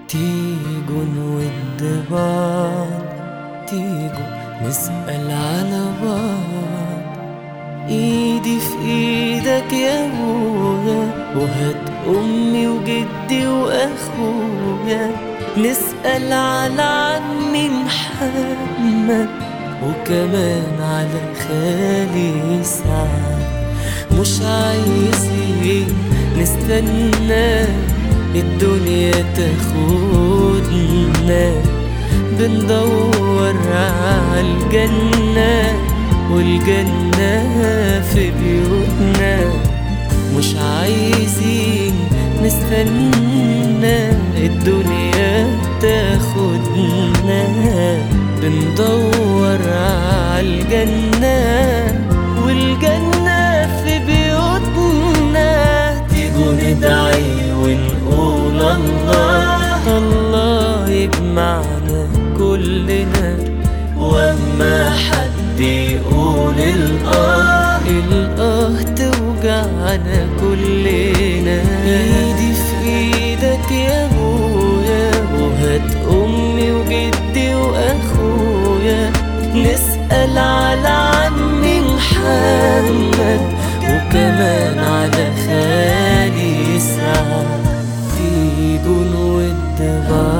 تيجوا نود بعض تيجوا نسأل على بعض ايدي في ايدك يا ابويا وهات امي وجدي واخويا نسأل على عمي محمد وكمان على خالي سعد مش عايزين نستنى الدنيا تاخدنا بندور عالجنة والجنة في بيوتنا مش عايزين نستنى الدنيا تاخدنا بندور عالجنة والجنة في بيوتنا تيجوا ندعي ونقول الله الله يجمعنا كلنا واما حد يقول الاه الاه توجعنا كلنا ايدي في ايدك يا ابويا وهات امي وجدي واخويا نسأل على عمي محمد وكمان على خالي سعد تيجوا نود بعض